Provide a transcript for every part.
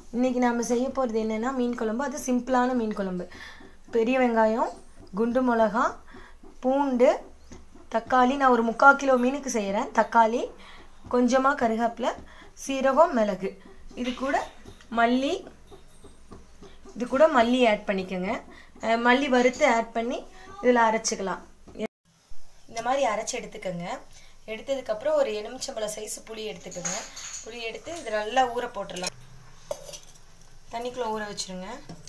இன்றைக்கி நம்ம செய்ய போகிறது என்னென்னா மீன் குழம்பு அது சிம்பிளான மீன் குழம்பு பெரிய வெங்காயம் குண்டு மிளகா பூண்டு தக்காளி நான் ஒரு முக்கால் கிலோ மீனுக்கு செய்கிறேன் தக்காளி கொஞ்சமாக கருவேப்பிலை சீரகம் மிளகு இது கூட மல்லி இது கூட மல்லி ஆட் பண்ணிக்கோங்க அஹ் மல்லி வறுத்து ஆட் பண்ணி இதில் அரைச்சிக்கலாம் இந்த மாதிரி அரைச்சி எடுத்துக்கோங்க எடுத்ததுக்கப்புறம் ஒரு எலுமிச்சம்பழம் சைஸ் புளி எடுத்துக்கோங்க புளி எடுத்து இது நல்லா ஊற போட்டுடலாம் தண்ணிக்குள்ளே ஊற வச்சுருங்க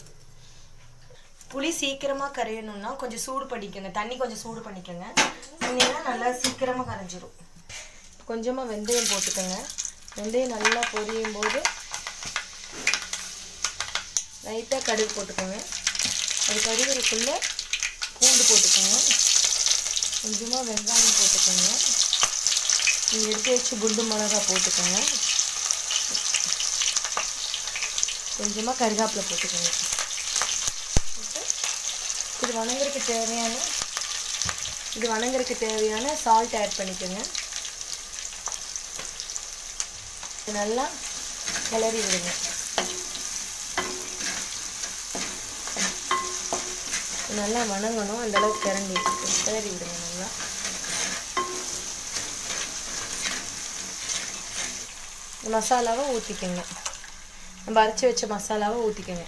புளி சீக்கிரமாக கரையணும்னா கொஞ்சம் சூடு பண்ணிக்கோங்க தண்ணி கொஞ்சம் சூடு பண்ணிக்கோங்க பண்ணிங்கன்னா நல்லா சீக்கிரமாக கரைஞ்சிரும் கொஞ்சமாக வெந்தயம் போட்டுக்கோங்க வெந்தயம் நல்லா பொரியும் போது லைட்டாக கடுகு போட்டுக்கோங்க அது கருகிறதுக்குள்ளே பூண்டு போட்டுக்கோங்க கொஞ்சமாக வெங்காயம் போட்டுக்கோங்க நீங்கள் எடுத்து வச்சு குண்டு மிளகா போட்டுக்கோங்க கொஞ்சமாக கருகாப்பில் போட்டுக்கோங்க போட்டு இது வணங்குறதுக்கு தேவையான இது வணங்குறதுக்கு தேவையான சால்ட் ஆட் பண்ணிக்கோங்க இது நல்லா கிளறி விடுங்க நல்லா வணங்கணும் அந்த அளவுக்கு கிளறி கிளறி விடுங்க நல்லா இந்த மசாலாவை ஊற்றிக்கோங்க நம்ம அரைச்சி வச்ச மசாலாவை ஊற்றிக்கோங்க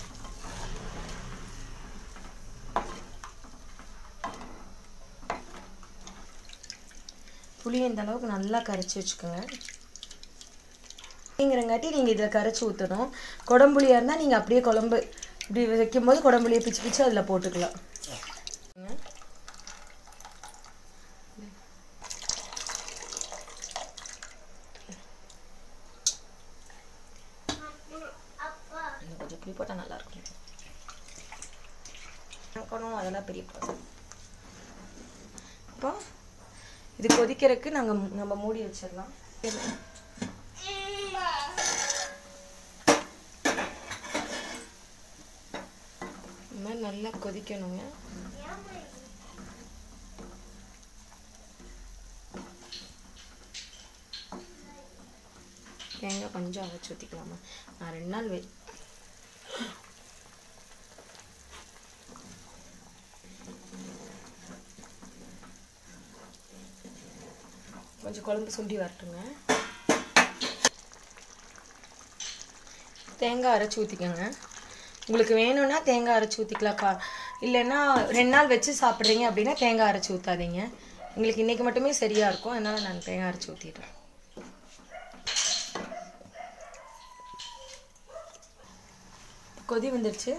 புளி இந்த அளவுக்கு நல்லா கரைச்சி வச்சுக்கோங்க அப்படிங்கிறங்காட்டி நீங்கள் இதில் கரைச்சி ஊற்றணும் குடம்புளியாக இருந்தால் நீங்கள் அப்படியே குழம்பு இப்படி வைக்கும்போது குடம்புளியை பிச்சு பிச்சு அதில் போட்டுக்கலாம் இன்னும் கொஞ்சம் புளி போட்டால் நல்லா இருக்கும் வணக்கணும் அதெல்லாம் பெரிய ப்ராசஸ் இப்போ இது கொதிக்கிறதுக்கு நாங்கள் நம்ம மூடி வச்சிடலாம் இந்த மாதிரி நல்லா கொதிக்கணுங்க தேங்காய் கொஞ்சம் அரைச்சி ஊற்றிக்கலாமா நான் ரெண்டு நாள் வெ கொஞ்சம் குழம்பு சுண்டி வரட்டுங்க தேங்காய் அரைச்சி ஊற்றிக்கோங்க உங்களுக்கு வேணும்னா தேங்காய் அரைச்சி ஊற்றிக்கலாம் கா இல்லைன்னா ரெண்டு நாள் வச்சு சாப்பிட்றீங்க அப்படின்னா தேங்காய் அரைச்சி ஊற்றாதீங்க எங்களுக்கு இன்றைக்கி மட்டுமே சரியாக இருக்கும் அதனால் நான் தேங்காய் அரைச்சி ஊற்றிடுறேன் கொதி வந்துடுச்சு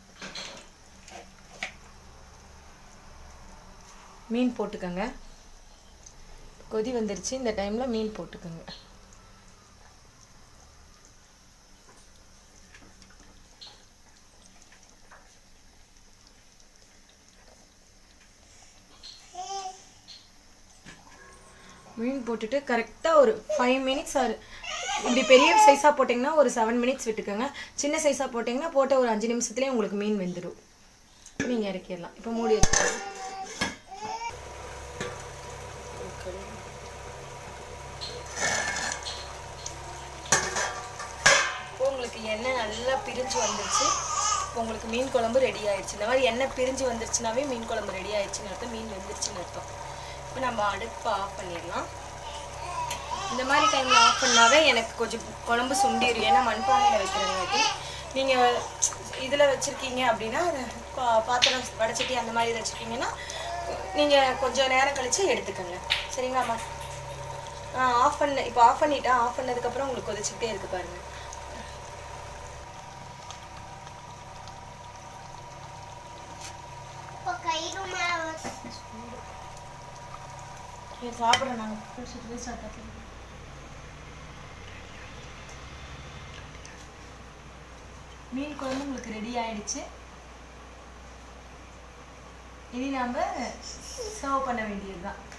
மீன் போட்டுக்கோங்க கொதி வந்துடுச்சு இந்த டைமில் மீன் போட்டுக்கோங்க மீன் போட்டுட்டு கரெக்டாக ஒரு ஃபைவ் மினிட்ஸ் ஆறு இப்படி பெரிய சைஸாக போட்டிங்கன்னா ஒரு செவன் மினிட்ஸ் விட்டுக்கோங்க சின்ன சைஸாக போட்டிங்கன்னா போட்ட ஒரு அஞ்சு நிமிஷத்துலேயே உங்களுக்கு மீன் வெந்துடும் நீங்கள் இறக்கிடலாம் இப்போ மூடி வச்சுக்கோங்க இப்போ உங்களுக்கு எண்ணெய் நல்லா பிரிஞ்சு வந்துருச்சு இப்போ உங்களுக்கு மீன் குழம்பு ரெடி ஆயிடுச்சு இந்த மாதிரி எண்ணெய் பிரிஞ்சு வந்துருச்சுனாவே மீன் குழம்பு ரெடி ஆயிடுச்சுன்னு அர்த்தம் மீன் வெந்துருச்சுன்னு அர்த்தம் இப்போ நம்ம அடுப்பை ஆஃப் பண்ணிடலாம் இந்த மாதிரி டைமில் ஆஃப் பண்ணாவே எனக்கு கொஞ்சம் குழம்பு சுண்டிடும் ஏன்னா மண்பானையில் வைக்கிறங்காட்டி நீங்கள் இதில் வச்சுருக்கீங்க அப்படின்னா பா- பாத்திரம் வடச்சட்டி அந்த மாதிரி வச்சுருக்கீங்கன்னா நீங்கள் கொஞ்சம் நேரம் கழித்து எடுத்துக்கோங்க சரிங்களாம்மா ஆஃப் பண்ண இப்போ ஆஃப் பண்ணிட்டேன் ஆஃப் பண்ணதுக்கப்புறம் உங்களுக்கு கொதிச்சுக்கிட்டே இருக்கு பாருங்க இது சாப்பிட்றேன் நாங்கள் மீன் குழம்பு உங்களுக்கு ரெடி ஆயிடுச்சு இனி நாம் சர்வ் பண்ண வேண்டியதுதான்